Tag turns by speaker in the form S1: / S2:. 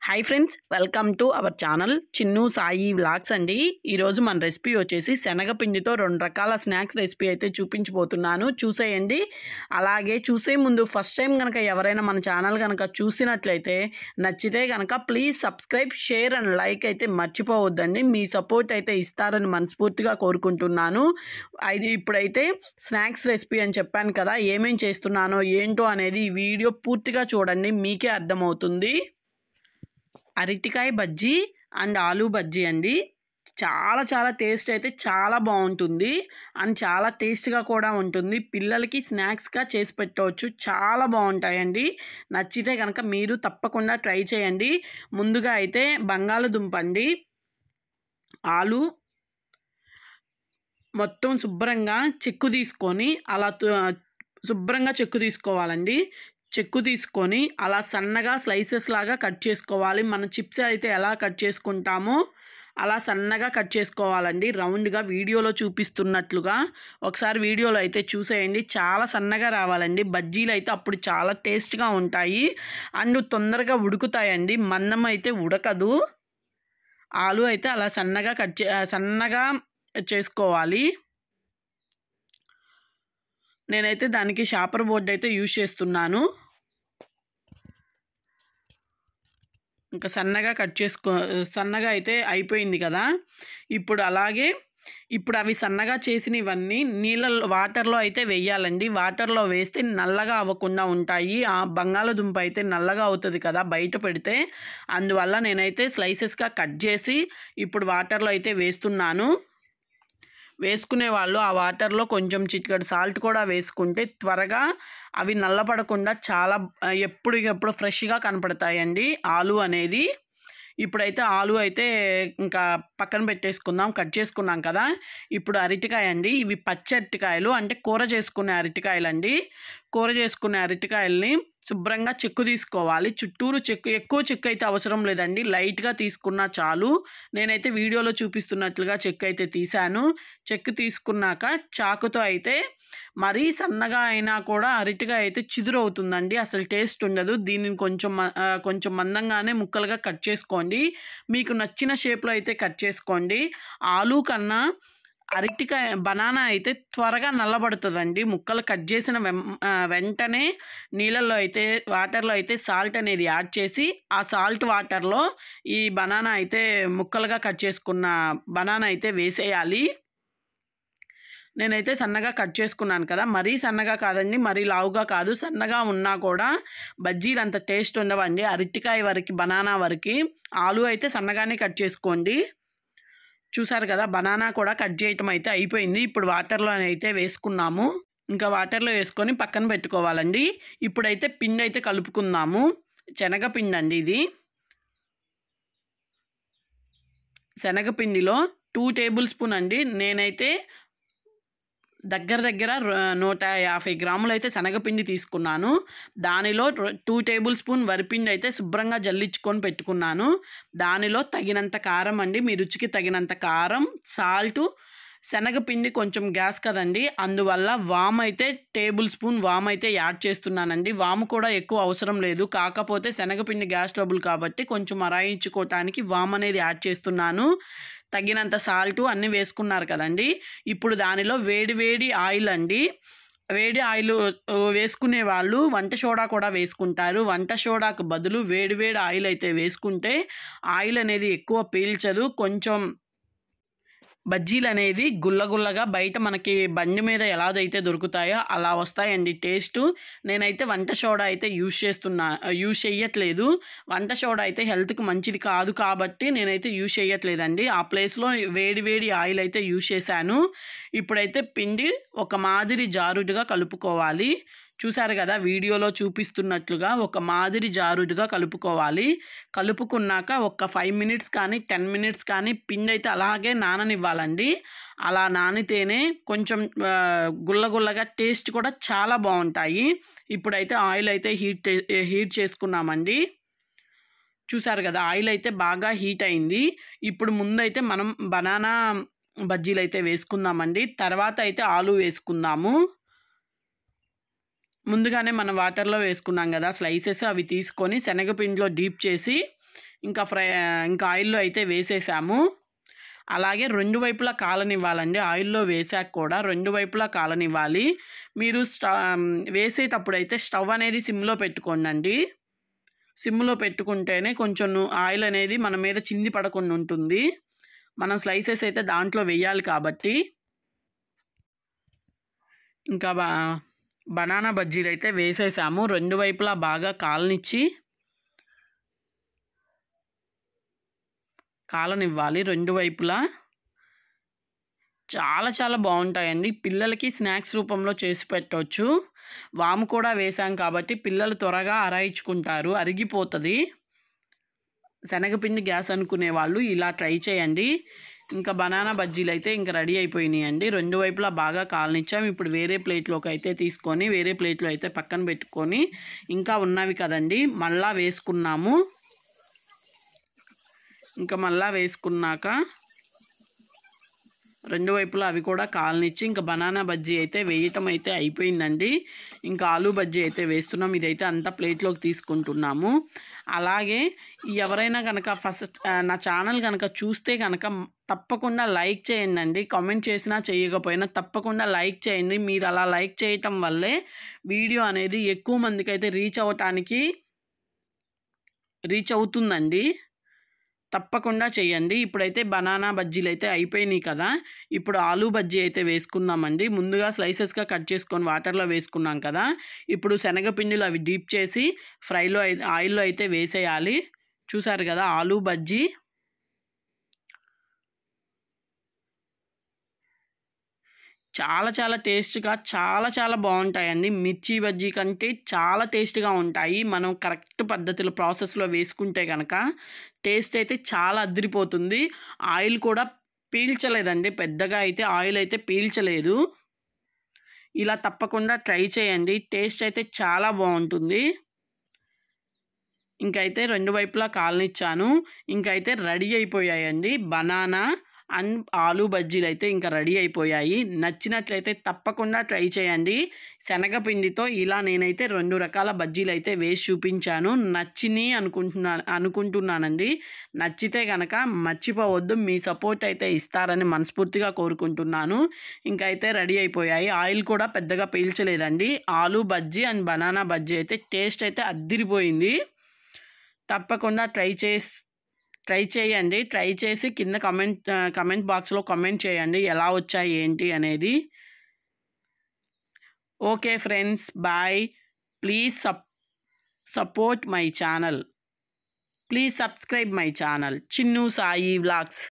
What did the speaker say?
S1: hi friends welcome to our channel Chinnu Sai vlogs అండి ఈరోజు మన రెసిపీ వచ్చేసి శనగపిండితో రెండు రకాల స్నాక్స్ రెసిపీ అయితే చూపించబోతున్నాను చూసేయండి అలాగే చూసే ముందు ఫస్ట్ టైం కనుక ఎవరైనా మన ఛానల్ కనుక చూసినట్లయితే నచ్చితే కనుక please subscribe share and like అయితే మర్చిపోవద్దండి మీ సపోర్ట్ అయితే ఇస్తారని మనస్ఫూర్తిగా కోరుకుంటున్నాను అది ఇప్పుడైతే స్నాక్స్ రెసిపీ అని చెప్పాను కదా ఏమేం చేస్తున్నానో ఏంటో అనేది ఈ వీడియో పూర్తిగా చూడండి మీకే అర్థమవుతుంది అరటికాయ బజ్జీ అండ్ ఆలూ బజ్జీ అండి చాలా చాలా టేస్ట్ అయితే చాలా బాగుంటుంది అండ్ చాలా టేస్ట్గా కూడా ఉంటుంది పిల్లలకి స్నాక్స్గా చేసి పెట్టవచ్చు చాలా బాగుంటాయండి నచ్చితే కనుక మీరు తప్పకుండా ట్రై చేయండి ముందుగా అయితే బంగాళదుంప అండి ఆలు మొత్తం శుభ్రంగా చెక్కు తీసుకొని అలా తు- శుభ్రంగా చెక్కు తీసుకోవాలండి చెక్కు తీసుకొని అలా సన్నగా స్లైసెస్ లాగా కట్ చేసుకోవాలి మన చిప్స్ అయితే ఎలా కట్ చేసుకుంటామో అలా సన్నగా కట్ చేసుకోవాలండి రౌండ్గా వీడియోలో చూపిస్తున్నట్లుగా ఒకసారి వీడియోలో అయితే చూసేయండి చాలా సన్నగా రావాలండి బజ్జీలు అయితే అప్పుడు చాలా టేస్ట్గా ఉంటాయి అండ్ తొందరగా ఉడుకుతాయండి మందం అయితే ఉడకదు ఆలు అయితే అలా సన్నగా కట్ చే సన్నగా చేసుకోవాలి నేనైతే దానికి షాపర్ బోర్డ్ అయితే యూజ్ చేస్తున్నాను ఇంకా సన్నగా కట్ చేసుకో సన్నగా అయితే అయిపోయింది కదా ఇప్పుడు అలాగే ఇప్పుడు అవి సన్నగా చేసిన ఇవన్నీ నీళ్ళ వాటర్లో అయితే వేయాలండి వాటర్లో వేస్తే నల్లగా అవ్వకుండా ఉంటాయి ఆ బంగాళదుంప అయితే నల్లగా అవుతుంది కదా బయట పెడితే అందువల్ల నేనైతే స్లైసెస్గా కట్ చేసి ఇప్పుడు వాటర్లో అయితే వేస్తున్నాను వేసుకునే వాళ్ళు ఆ వాటర్లో కొంచెం చిటికెడు సాల్ట్ కూడా వేసుకుంటే త్వరగా అవి నల్లపడకుండా చాలా ఆ, ఎప్పటికెప్పుడు ఫ్రెష్గా కనపడతాయండి ఆలు అనేది ఇప్పుడైతే ఆలు అయితే ఇంకా పక్కన పెట్టేసుకుందాం కట్ చేసుకున్నాం కదా ఇప్పుడు అరటికాయ అండి ఇవి పచ్చి అరటికాయలు అంటే కూర చేసుకునే అరటికాయలు అండి కూర చేసుకునే అరటికాయల్ని శుభ్రంగా చెక్కు తీసుకోవాలి చుట్టూరు చెక్కు ఎక్కువ చెక్కు అయితే అవసరం లేదండి లైట్గా తీసుకున్నా చాలు నేనైతే వీడియోలో చూపిస్తున్నట్లుగా చెక్కు అయితే తీశాను చెక్కు తీసుకున్నాక చాకుతో అయితే మరీ సన్నగా అయినా కూడా అరటిగా అయితే చిదురు అవుతుందండి అసలు టేస్ట్ ఉండదు దీనిని కొంచెం మ- ఆ, కొంచెం మందంగానే ముక్కలుగా కట్ చేసుకోండి మీకు నచ్చిన షేప్లో అయితే కట్ చేసుకోండి ఆలు కన్నా అరటికాయ బనానా అయితే త్వరగా నల్లబడుతుందండి ముక్కలు కట్ చేసిన వెం ఆ, వెంటనే నీళ్ళల్లో అయితే వాటర్లో అయితే సాల్ట్ అనేది యాడ్ చేసి ఆ సాల్ట్ వాటర్లో ఈ బనానా అయితే ముక్కలుగా కట్ చేసుకున్న బనానా అయితే వేసేయాలి నేనైతే సన్నగా కట్ చేసుకున్నాను కదా మరీ సన్నగా కాదండి మరీ లావుగా కాదు సన్నగా ఉన్నా కూడా బజ్జీలు అంత టేస్ట్ ఉండవండి అరటికాయ వరకు బనానా వరకు ఆలు అయితే సన్నగానే కట్ చేసుకోండి చూసారు కదా బనానా కూడా కట్ చేయటం అయితే అయిపోయింది ఇప్పుడు వాటర్లో అయితే వేసుకున్నాము ఇంకా వాటర్లో వేసుకొని పక్కన పెట్టుకోవాలండి ఇప్పుడైతే పిండి అయితే కలుపుకుందాము శనగపిండి అండి ఇది శనగపిండిలో టూ టేబుల్ స్పూన్ అండి నేనైతే దగ్గర దగ్గర ర- నూట యాభై గ్రాములు అయితే శనగపిండి తీసుకున్నాను దానిలో ర- టూ టేబుల్ స్పూన్ వరిపిండి అయితే శుభ్రంగా జల్లించుకొని పెట్టుకున్నాను దానిలో తగినంత కారం అండి మీ రుచికి తగినంత కారం సాల్టు శనగపిండి కొంచెం గ్యాస్ కదండి అందువల్ల వామ్ అయితే టేబుల్ స్పూన్ వామ్ అయితే యాడ్ చేస్తున్నానండి వాము కూడా ఎక్కువ అవసరం లేదు కాకపోతే శనగపిండి గ్యాస్ ట్రబుల్ కాబట్టి కొంచెం అరాయించుకోవటానికి వామ్ అనేది యాడ్ చేస్తున్నాను తగినంత సాల్ట్ అన్నీ వేసుకున్నారు కదండి ఇప్పుడు దానిలో వేడి వేడి ఆయిల్ అండి వేడి ఆయిల్ ఆ, వేసుకునే వాళ్ళు వంట సోడా కూడా వేసుకుంటారు వంట సోడాకు బదులు వేడి వేడి ఆయిల్ అయితే వేసుకుంటే ఆయిల్ అనేది ఎక్కువ పీల్చదు కొంచెం బజ్జీలు అనేది గుల్లగుల్లగా బయట మనకి బండి మీద ఎలాగైతే దొరుకుతాయో అలా వస్తాయండి టేస్ట్ నేనైతే వంట సోడా అయితే యూజ్ చేస్తున్నా యూజ్ చేయట్లేదు వంట సోడా అయితే హెల్త్కి మంచిది కాదు కాబట్టి నేనైతే యూజ్ చేయట్లేదండి ఆ ప్లేస్లో వేడి వేడి ఆయిల్ అయితే యూజ్ చేశాను ఇప్పుడైతే పిండి ఒక మాదిరి జారుడుగా కలుపుకోవాలి చూసారు కదా వీడియోలో చూపిస్తున్నట్లుగా ఒక మాదిరి జారుడుగా కలుపుకోవాలి కలుపుకున్నాక ఒక ఫైవ్ మినిట్స్ కానీ టెన్ మినిట్స్ కానీ పిండి అయితే అలాగే నాననివ్వాలండి అలా నానితేనే కొంచెం ఆ, గుల్లగుల్లగా టేస్ట్ కూడా చాలా బాగుంటాయి ఇప్పుడైతే ఆయిల్ అయితే హీట్ హీట్ చేసుకున్నామండి చూసారు కదా ఆయిల్ అయితే బాగా హీట్ అయింది ఇప్పుడు ముందైతే మనం బనానా బజ్జీలు అయితే వేసుకుందామండి తర్వాత అయితే ఆలు వేసుకుందాము ముందుగానే మనం వాటర్లో వేసుకున్నాం కదా స్లైసెస్ అవి తీసుకొని శనగపిండిలో డీప్ చేసి ఇంకా ఫ్రై ఇంకా ఆయిల్లో అయితే వేసేసాము అలాగే రెండు వైపులా కాలనివ్వాలండి ఆయిల్లో వేసాక కూడా రెండు వైపులా కాలనివ్వాలి మీరు స్టవ్ వేసేటప్పుడు అయితే స్టవ్ అనేది సిమ్లో పెట్టుకోండి సిమ్లో పెట్టుకుంటేనే కొంచెం ఆయిల్ అనేది మన మీద చింది పడకుండా ఉంటుంది మనం స్లైసెస్ అయితే దాంట్లో వేయాలి కాబట్టి ఇంకా బా బనానా బజ్జీలు అయితే వేసేసాము రెండు వైపులా బాగా కాలనిచ్చి కాలనివ్వాలి రెండు వైపులా చాలా చాలా బాగుంటాయండి పిల్లలకి స్నాక్స్ రూపంలో చేసి పెట్టవచ్చు వాము కూడా వేసాం కాబట్టి పిల్లలు త్వరగా అరాయించుకుంటారు అరిగిపోతుంది శనగపిండి గ్యాస్ అనుకునే వాళ్ళు ఇలా ట్రై చేయండి ఇంకా బనానా బజ్జీలు అయితే ఇంకా రెడీ అయిపోయినాయండి రెండు వైపులా బాగా కాలనిచ్చాం ఇప్పుడు వేరే ప్లేట్లోకి అయితే తీసుకొని వేరే ప్లేట్లో అయితే పక్కన పెట్టుకొని ఇంకా ఉన్నవి కదండి మళ్ళా వేసుకున్నాము ఇంకా మళ్ళా వేసుకున్నాక రెండు వైపులా అవి కూడా కాలనిచ్చి ఇంకా బనానా బజ్జీ అయితే వేయటం అయితే అయిపోయిందండి ఇంకా ఆలూ బజ్జీ అయితే వేస్తున్నాం ఇదైతే అంతా ప్లేట్లోకి తీసుకుంటున్నాము అలాగే ఎవరైనా కనుక ఫస్ట్ ఆ, నా ఛానల్ కనుక చూస్తే కనుక తప్పకుండా లైక్ చేయండి అండి కామెంట్ చేసినా చేయకపోయినా తప్పకుండా లైక్ చేయండి మీరు అలా లైక్ చేయటం వల్లే వీడియో అనేది ఎక్కువ మందికి అయితే రీచ్ అవ్వటానికి రీచ్ అవుతుందండి తప్పకుండా చేయండి ఇప్పుడైతే బనానా బజ్జీలు అయితే అయిపోయినాయి కదా ఇప్పుడు ఆలూ బజ్జీ అయితే వేసుకుందామండి ముందుగా స్లైసెస్గా కట్ చేసుకొని వాటర్లో వేసుకున్నాం కదా ఇప్పుడు శనగపిండిలు అవి డీప్ చేసి ఫ్రైలో అయి- ఆయిల్లో అయితే వేసేయాలి చూసారు కదా ఆలూ బజ్జీ చాలా చాలా టేస్ట్గా చాలా చాలా బాగుంటాయండి మిర్చి బజ్జీ కంటే చాలా టేస్ట్గా ఉంటాయి మనం కరెక్ట్ పద్ధతిలో ప్రాసెస్లో వేసుకుంటే కనుక టేస్ట్ అయితే చాలా అదిరిపోతుంది ఆయిల్ కూడా పీల్చలేదండి పెద్దగా అయితే ఆయిల్ అయితే పీల్చలేదు ఇలా తప్పకుండా ట్రై చేయండి టేస్ట్ అయితే చాలా బాగుంటుంది ఇంకైతే రెండు వైపులా కాలనిచ్చాను ఇంకైతే రెడీ అయిపోయాయండి బనానా అండ్ ఆలూ బజ్జీలు అయితే ఇంకా రెడీ అయిపోయాయి నచ్చినట్లయితే తప్పకుండా ట్రై చేయండి శనగపిండితో ఇలా నేనైతే రెండు రకాల బజ్జీలు అయితే వేసి చూపించాను నచ్చిని అనుకుంటున్నా అనుకుంటున్నానండి నచ్చితే కనుక మర్చిపోవద్దు మీ సపోర్ట్ అయితే ఇస్తారని మనస్ఫూర్తిగా కోరుకుంటున్నాను ఇంకైతే రెడీ అయిపోయాయి ఆయిల్ కూడా పెద్దగా పీల్చలేదండి ఆలూ బజ్జీ అండ్ బనానా బజ్జీ అయితే టేస్ట్ అయితే అద్దిరిపోయింది తప్పకుండా ట్రై చేసి ట్రై చేయండి ట్రై చేసి కింద కమెంట్ కమెంట్ బాక్స్లో కమెంట్ చేయండి ఎలా వచ్చాయి ఏంటి అనేది okay friends bye please sup support my channel please subscribe my channel Chinnu Sai vlogs